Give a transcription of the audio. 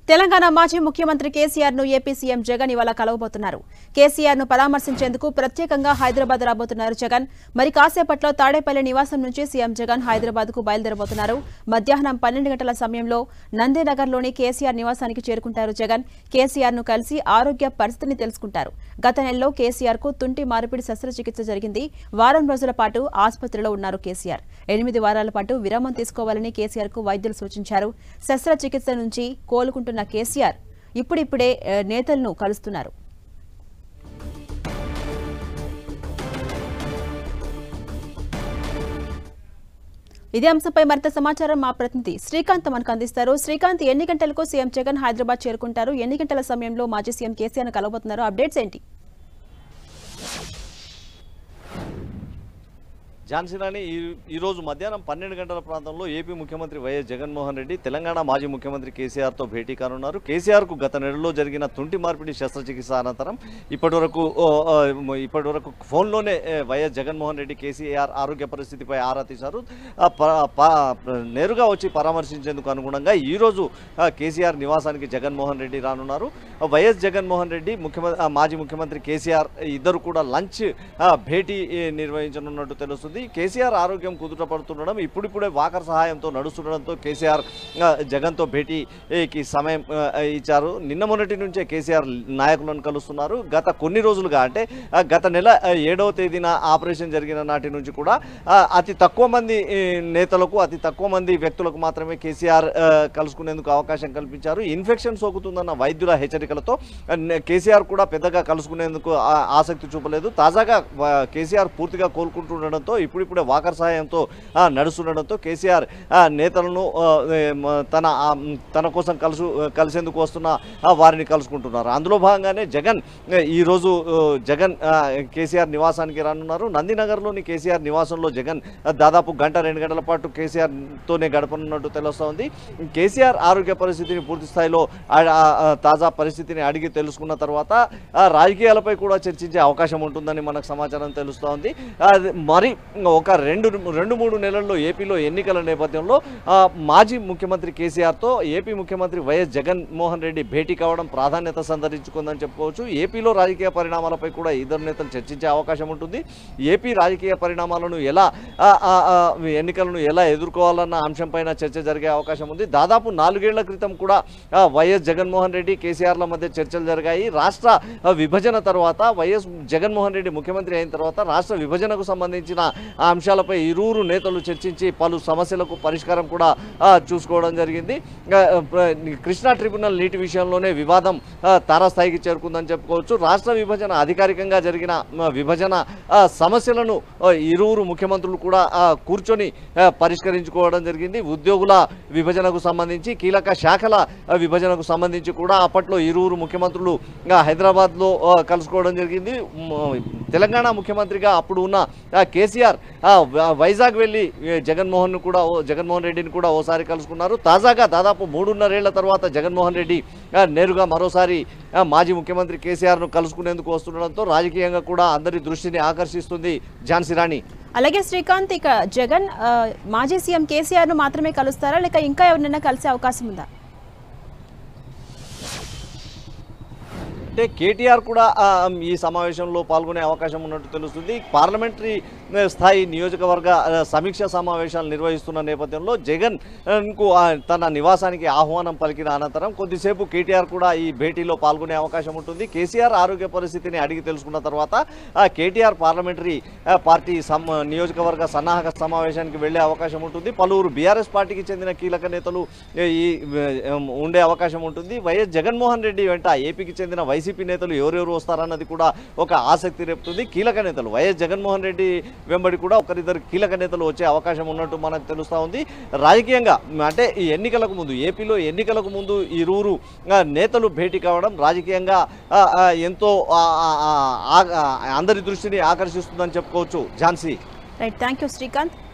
తెలంగాణ మాజీ ముఖ్యమంత్రి కేసీఆర్ ను ఏపీ సీఎం జగన్ ఇవాళ కలవబోతున్నారు కేసీఆర్ ను పరామర్శించేందుకు ప్రత్యేకంగా హైదరాబాద్ రాబోతున్నారు జగన్ మరి కాసేపట్లో తాడేపల్లి నివాసం నుంచి సీఎం జగన్ హైదరాబాద్ కు బయలుదేరబోతున్నారు మధ్యాహ్నం పన్నెండు గంటల సమయంలో నందేనగర్లోని కేసీఆర్ నివాసానికి చేరుకుంటారు జగన్ కేసీఆర్ ను కలిసి ఆరోగ్య పరిస్థితిని తెలుసుకుంటారు గత నెలలో కేసీఆర్ కు తుంటి మార్పిడి శస్త్రచికిత్స జరిగింది వారం రోజుల పాటు ఆసుపత్రిలో ఉన్నారు కేసీఆర్ ఎనిమిది వారాల పాటు విరామం తీసుకోవాలని కేసీఆర్ కు వైద్యులు సూచించారు శస్త్రచికిత్స నుంచి కోలుకుంటున్న కేసీఆర్ ఇప్పుడిప్పుడే ఆ, నేతలను కలుస్తున్నారు ఇదే అంశంపై మరింత సమాచారం మా ప్రతినిధి శ్రీకాంత్ మనకు అందిస్తారు శ్రీకాంత్ ఎన్ని గంటలకు సీఎం జగన్ హైదరాబాద్ చేరుకుంటారు ఎన్ని గంటల సమయంలో మాజీ సీఎం కేసీఆర్ కలవబోతున్నారు అప్డేట్స్ ఏంటి ఝాన్సీ రాణి ఈ ఈరోజు మధ్యాహ్నం పన్నెండు గంటల ప్రాంతంలో ఏపీ ముఖ్యమంత్రి వైఎస్ జగన్మోహన్ రెడ్డి తెలంగాణ మాజీ ముఖ్యమంత్రి కేసీఆర్తో భేటీ కానున్నారు కేసీఆర్కు గత నెలలో జరిగిన తుంటి మార్పిడి శస్త్రచికిత్స అనంతరం ఇప్పటివరకు ఓ, ఆ, ఇప్పటివరకు ఫోన్లోనే ఏ, వైఎస్ జగన్మోహన్ రెడ్డి కేసీఆర్ ఆరోగ్య పరిస్థితిపై ఆరా తీశారు ఆ, ప- ప- నేరుగా వచ్చి పరామర్శించేందుకు అనుగుణంగా ఈరోజు ఆ, కేసీఆర్ నివాసానికి జగన్మోహన్ రెడ్డి రానున్నారు ఆ, వైఎస్ జగన్మోహన్ రెడ్డి ముఖ్యమంత్రి మాజీ ముఖ్యమంత్రి కేసీఆర్ ఇద్దరు కూడా లంచ్ ఆ, భేటీ ఏ, నిర్వహించనున్నట్టు తెలుస్తుంది కేసీఆర్ ఆరోగ్యం కుదుట పడుతుండడం ఇప్పుడిప్పుడే వాకర్ సహాయంతో నడుస్తుండడంతో కేసీఆర్ ఆ, జగన్తో భేటీకి సమయం ఆ, ఇచ్చారు నిన్న మొన్నటి నుంచే కేసీఆర్ నాయకులను కలుస్తున్నారు గత కొన్ని రోజులుగా అంటే ఆ, గత నెల ఆ, ఏడవ తేదీన ఆపరేషన్ జరిగిన నాటి నుంచి కూడా ఆ, అతి తక్కువ మంది ఈ, నేతలకు అతి తక్కువ మంది వ్యక్తులకు మాత్రమే కేసీఆర్ ఆ, కలుసుకునేందుకు అవకాశం కల్పించారు ఇన్ఫెక్షన్ సోకుతుందన్న వైద్యుల హెచ్చరికలతో ఆ, నే- కేసీఆర్ కూడా పెద్దగా కలుసుకునేందుకు ఆ- ఆసక్తి చూపలేదు తాజాగా వా- కేసీఆర్ పూర్తిగా కోలుకుంటుండడంతో ఇప్పుడిప్పుడే వాకర్ సహాయంతో ఆ, నడుస్తుండడంతో కేసీఆర్ ఆ, నేతలను ఆ, ఏ, మ- తన ఆ, మ్, తన కోసం కలుసు కలిసేందుకు వస్తున్న ఆ, వారిని కలుసుకుంటున్నారు అందులో భాగంగానే జగన్ ఏ, ఈరోజు ఆ, జగన్ ఆ, కేసీఆర్ నివాసానికి రానున్నారు నందినగర్లోని కేసీఆర్ నివాసంలో జగన్ ఆ, దాదాపు గంట రెండు గంటల పాటు కేసీఆర్తోనే గడపనున్నట్టు తెలుస్తోంది కేసీఆర్ ఆరోగ్య పరిస్థితిని పూర్తి స్థాయిలో ఆ- ఆ- ఆ తాజా పరిస్థితిని అడిగి తెలుసుకున్న తర్వాత ఆ, రాజకీయాలపై కూడా చర్చించే అవకాశం ఉంటుందని మనకు సమాచారం తెలుస్తోంది అది మరి ఒక రెండు రెండు మూడు నెలల్లో ఏపీలో ఎన్నికల నేపథ్యంలో ఆ, మాజీ ముఖ్యమంత్రి కేసీఆర్తో ఏపీ ముఖ్యమంత్రి వైఎస్ జగన్మోహన్ రెడ్డి భేటీ కావడం ప్రాధాన్యత సంతరించుకుందని చెప్పుకోవచ్చు ఏపీలో రాజకీయ పరిణామాలపై కూడా ఇద్దరు నేతలు చర్చించే అవకాశం ఉంటుంది ఏపీ రాజకీయ పరిణామాలను ఎలా ఆ, ఆ, ఆ, ఎన్నికలను ఎలా ఎదుర్కోవాలన్న అంశంపైన చర్చ జరిగే అవకాశం ఉంది దాదాపు నాలుగేళ్ల క్రితం కూడా ఆ, వైఎస్ జగన్మోహన్ రెడ్డి కేసీఆర్ల మధ్య చర్చలు జరిగాయి రాష్ట్ర ఆ, విభజన తర్వాత వైఎస్ జగన్మోహన్ రెడ్డి ముఖ్యమంత్రి అయిన తర్వాత రాష్ట్ర విభజనకు సంబంధించిన ఆ అంశాలపై ఇరువురు నేతలు చర్చించి పలు సమస్యలకు పరిష్కారం కూడా ఆ, చూసుకోవడం జరిగింది ఆ, ప్ర- కృష్ణా ట్రిబ్యునల్ నీటి విషయంలోనే వివాదం ఆ, తారాస్థాయికి చేరుకుందని చెప్పుకోవచ్చు రాష్ట్ర విభజన అధికారికంగా జరిగిన ఆ, విభజన ఆ, సమస్యలను ఆ, ఇరువురు ముఖ్యమంత్రులు కూడా ఆ, కూర్చొని ఆ, పరిష్కరించుకోవడం జరిగింది ఉద్యోగుల విభజనకు సంబంధించి కీలక శాఖల ఆ, విభజనకు సంబంధించి కూడా అప్పట్లో ఇరువురు ముఖ్యమంత్రులు ఆ, హైదరాబాద్లో ఆ, కలుసుకోవడం జరిగింది మ- తెలంగాణ ముఖ్యమంత్రిగా అప్పుడు ఉన్న ఆ, కేసీఆర్ ఆ, వ- వైజాగ్ వెళ్ళి ఏ, జగన్మోహన్ కూడా ఓ- జగన్మోహన్ రెడ్డిని కూడా ఓసారి కలుసుకున్నారు తాజాగా దాదాపు మూడున్నరేళ్ల తర్వాత జగన్మోహన్ రెడ్డి ఆ, నేరుగా మరోసారి ఆ, మాజీ ముఖ్యమంత్రి కేసీఆర్ను కలుసుకునేందుకు వస్తుండడంతో రాజకీయంగా కూడా అందరి దృష్టిని ఆకర్షిస్తుంది ఝాన్సీ రాణి అలాగే శ్రీకాంత్ ఇక జగన్ ఆ, మాజీ సీఎం కేసీఆర్ ను మాత్రమే కలుస్తారా లేక ఇంకా ఎవరినైనా కలిసే అవకాశం ఉందా అంటే కేటీఆర్ కూడా ఆ, ఈ సమావేశంలో పాల్గొనే అవకాశం ఉన్నట్టు తెలుస్తుంది పార్లమెంటరీ ఆ, స్థాయి నియోజకవర్గ ఆ, సమీక్ష సమావేశాలు నిర్వహిస్తున్న నేపథ్యంలో జగన్ ఆ, కు ఆ, తన నివాసానికి ఆహ్వానం పలికిన అనంతరం కొద్దిసేపు కేటీఆర్ కూడా ఈ భేటీలో పాల్గొనే అవకాశం ఉంటుంది కేసీఆర్ ఆరోగ్య పరిస్థితిని అడిగి తెలుసుకున్న తర్వాత ఆ, కేటీఆర్ పార్లమెంటరీ ఆ, పార్టీ సమ్ నియోజకవర్గ సన్నాహక సమావేశానికి వెళ్లే అవకాశం ఉంటుంది పలువురు బీఆర్ఎస్ పార్టీకి చెందిన కీలక నేతలు ఏ, ఈ ఏ, ఉండే అవకాశం ఉంటుంది వైఎస్ జగన్మోహన్ రెడ్డి వెంట ఏపీకి చెందిన వైసీపీ నేతలు ఎవరెవరు వస్తారన్నది కూడా ఒక ఆసక్తి రేపుతుంది కీలక నేతలు వైఎస్ జగన్మోహన్ రెడ్డి వెంబడి కూడా ఒకరిద్దరు కీలక నేతలు వచ్చే అవకాశం ఉన్నట్టు మనకు తెలుస్తూ ఉంది రాజకీయంగా అంటే ఈ ఎన్నికలకు ముందు ఏపీలో ఎన్నికలకు ముందు ఇరువురు ఆ, నేతలు భేటీ కావడం రాజకీయంగా ఆ, ఆ, ఎంతో ఆ, ఆ, ఆ, ఆ, అందరి దృష్టిని ఆకర్షిస్తుందని చెప్పుకోవచ్చు Jhansi right thank you Srikanth